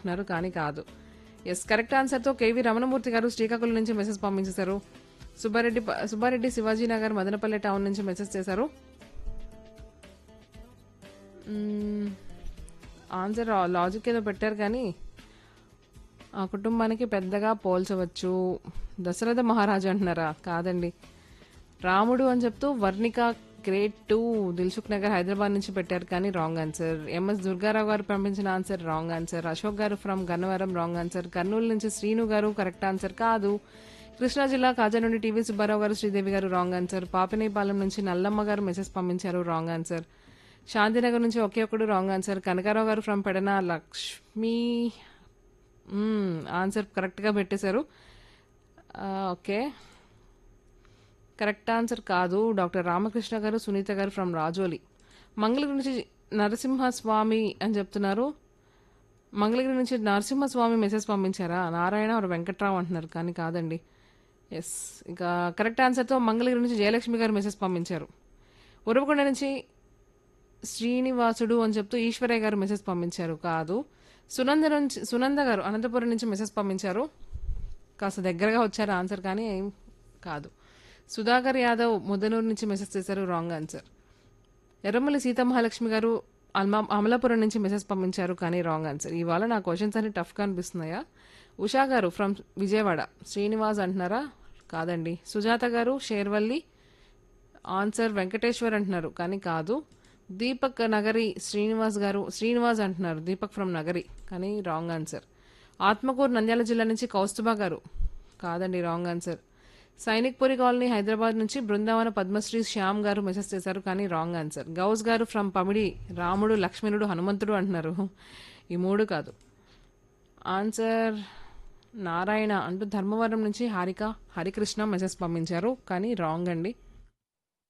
అంటున్నారు కానీ కాదు ఎస్ కరెక్ట్ ఆన్సర్తో కేవీ రమణమూర్తి గారు శ్రీకాకుళం నుంచి మెసేజ్ పంపించేశారు సుబ్బారెడ్డి ప- సుబ్బారెడ్డి శివాజీ నగర్ మదనపల్లె టౌన్ నుంచి మెసేజ్ చేశారు మ్మ్, ఆన్సర్ లాజిక్ ఏదో పెట్టారు కానీ ఆ కుటుంబానికి పెద్దగా పోల్చవచ్చు దశరథ మహారాజు అంటున్నారా కాదండి రాముడు అని చెప్తూ వర్ణిక గ్రేట్ టూ దిల్సుఖ్ నగర్ హైదరాబాద్ నుంచి పెట్టారు కానీ రాంగ్ ఆన్సర్ ఎంఎస్ దుర్గారావు గారు పంపించిన answer wrong answer Ashok garu from Gannavaram wrong answer Kurnool నుంచి శ్రీను గారు కరెక్ట్ ఆన్సర్ కాదు కృష్ణా జిల్లా కాజా నుండి టీవీ సుబ్బారావు గారు శ్రీదేవి గారు రాంగ్ ఆన్సర్ పాపినేపాలెం నుంచి నల్లమ్మ గారు మెసేజ్ పంపించారు రాంగ్ ఆన్సర్ శాంతినగర్ నుంచి ఒకే ఒకడు wrong answer Kanakarao garu from Pedana Lakshmi మ్మ్, ఆన్సర్ కరెక్ట్గా పెట్టేశారు ఆ, ఓకే కరెక్ట్ ఆన్సర్ కాదు డాక్టర్ రామకృష్ణ గారు సునీత గారు ఫ్రమ్ రాజోలి మంగళగిరి నుంచి నరసింహస్వామి అని చెప్తున్నారు మంగళగిరి నుంచి నరసింహస్వామి మెసేజ్ పంపించారా నారాయణ ఆర్ వెంకట్రావు అంటున్నారు కానీ కాదండి ఎస్ ఇక కరెక్ట్ ఆన్సర్తో మంగళగిరి నుంచి జయలక్ష్మి గారు మెసేజ్ పంపించారు ఉరవకొండ నుంచి శ్రీనివాసుడు అని చెప్తూ ఈశ్వరయ్య గారు మెసేజ్ పంపించారు కాదు సునంద నుంచి సునంద గారు అనంతపురం నుంచి మెసేజ్ పంపించారు కాస్త దగ్గరగా వచ్చారు ఆన్సర్ కానీ ఏం కాదు సుధాకర్ యాదవ్ ముద్దనూరు నుంచి మెసేజ్ చేశారు రాంగ్ ఆన్సర్ ఎర్రమల్లి సీతమహాలక్ష్మి గారు అల్మా అమలాపురం నుంచి మెసేజ్ పంపించారు కానీ రాంగ్ ఆన్సర్ ఇవాళ నా క్వశ్చన్స్ అన్ని టఫ్గా అనిపిస్తున్నాయా ఉషా గారు ఫ్రమ్ విజయవాడ శ్రీనివాస్ అంటున్నారా కాదండి సుజాత గారు షేర్వల్లి ఆన్సర్ వెంకటేశ్వర్ అంటున్నారు కానీ కాదు దీపక్ నగరి శ్రీనివాస్ గారు శ్రీనివాస్ అంటున్నారు దీపక్ ఫ్రమ్ నగరి కానీ రాంగ్ ఆన్సర్ ఆత్మకూరు నంద్యాల జిల్లా నుంచి కౌస్తుభా గారు కాదండి wrong answer Sainikpuri colony Hyderabad నుంచి బృందావన పద్మశ్రీ శ్యామ్ గారు మెసేజ్ చేశారు కానీ రాంగ్ ఆన్సర్ గౌస్ గారు ఫ్రమ్ పమిడి రాముడు లక్ష్మణుడు హనుమంతుడు అంటున్నారు ఈ మూడు కాదు ఆన్సర్ నారాయణ అంటూ ధర్మవరం నుంచి హారిక హరికృష్ణ మెసేజ్ పంపించారు కానీ రాంగ్ అండి